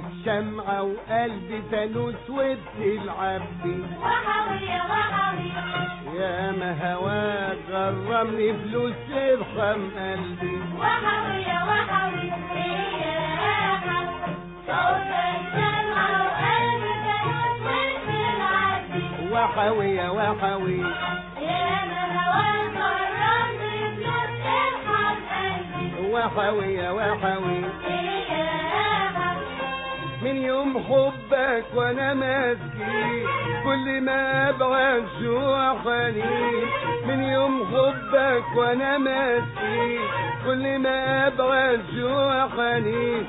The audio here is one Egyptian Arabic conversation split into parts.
شمعة وقلبي فانوس وبتلعب بيه وحوية وحوية يا ما هواك غرمني فلوس ارحم قلبي وحوية وحوية رياحة صوت الشمعة وقلبي فانوس وبتلعب بيه وحوية وحوية يا ما هواك غرمني فلوس ارحم قلبي وحوية وحوية رياحة من يوم حبك وانا ماسكي كل ما ابعد جوع حنين من يوم حبك وانا ماسكي كل ما ابعد جوع حنين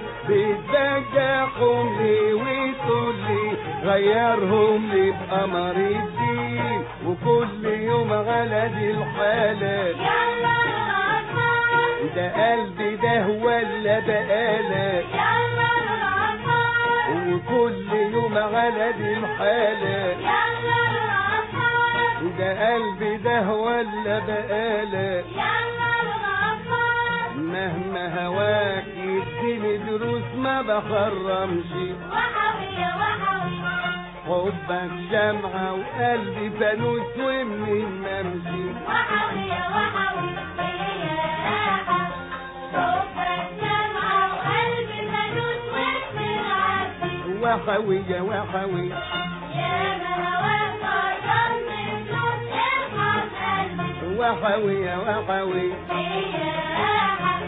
بتبجحهم لي وتقول لي غيرهم لي بقمر الدين وكل يوم على دي الحالة يلا الأطفال ده قلبي ده ولا بقالك يلا الأطفال وكل يوم على دي الحالة يلا الأطفال ده قلبي ده ولا بقالك يلا الأطفال مهما هواك يديني دروس ما بخرمش وحوية وحوية حبك شمعة وقلبي فانوس ومنين ما امشي وحوية وحوية رياحة صوت الشمعة وقلبي فانوس وبتلعب بيه وحوية وحوية يا ما هواك غرمني فلوس ارحم قلبي وحوية وحوية رياحة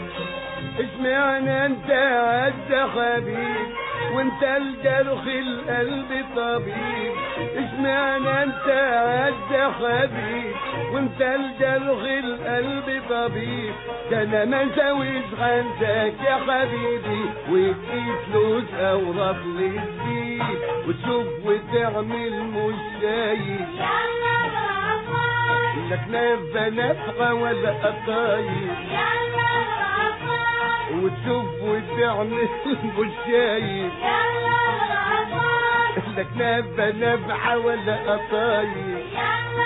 اشمعنى انت عد حبيب وانت الجرح القلب طبيب اشمعنى انت عد حبيب وانت الجرح القلب طبيب ده انا ما زوج عندك يا حبيبي وتقيس فلوس اوراق للدين وتشوف وتعمل مش شايف يلا الأطفال لك نافة نفعة ولا قطايف يلا الأطفال وتشوف وتعمل مش شايف يلا الأطفال لك نبى نبعة ولا قطايف يلا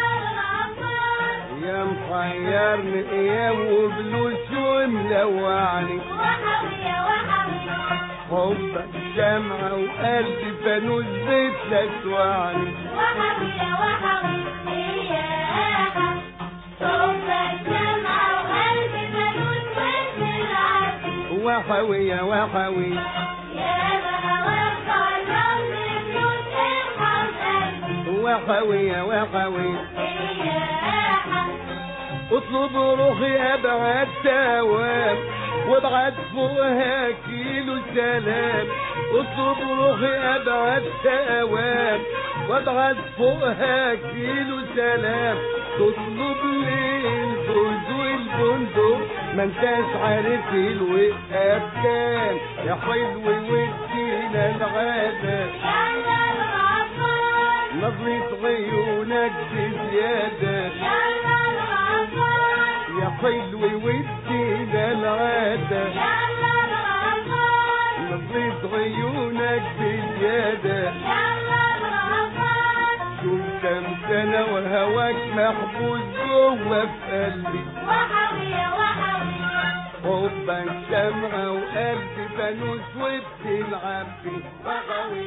الأطفال يا محيرني ايام وفلوس وملوعني وحوية وحوية حبك شمعة وقلبي فانوس بيتك توعني وحوية وحوية رياحة صوت الجمعة وقلبي فانوس وبتلعب بيه وحوية وحوية يا ما هواك غرمني فلوس ارحم قلبي وحوية وحوية رياحة اطلب روحي ابعد توام وابعد فوقها كيلو سلام اطلب روحي ابعد توام وابعد فوقها كيلو سلام تطلب لي الفوز والبندق ما انتاش عارف الوقت كام يا حلو ودينا العادة يلا الأطفال نظرة عيونك بزيادة يلا الأطفال يا حلو ودينا العادة يلا الأطفال نظرة عيونك بزيادة يلا الأطفال شوف كم سنة وهواك محبوس جوه في قلبي وحوية وحوية حبك شمعة وقلبي فانوس وبتلعب بيه وغوي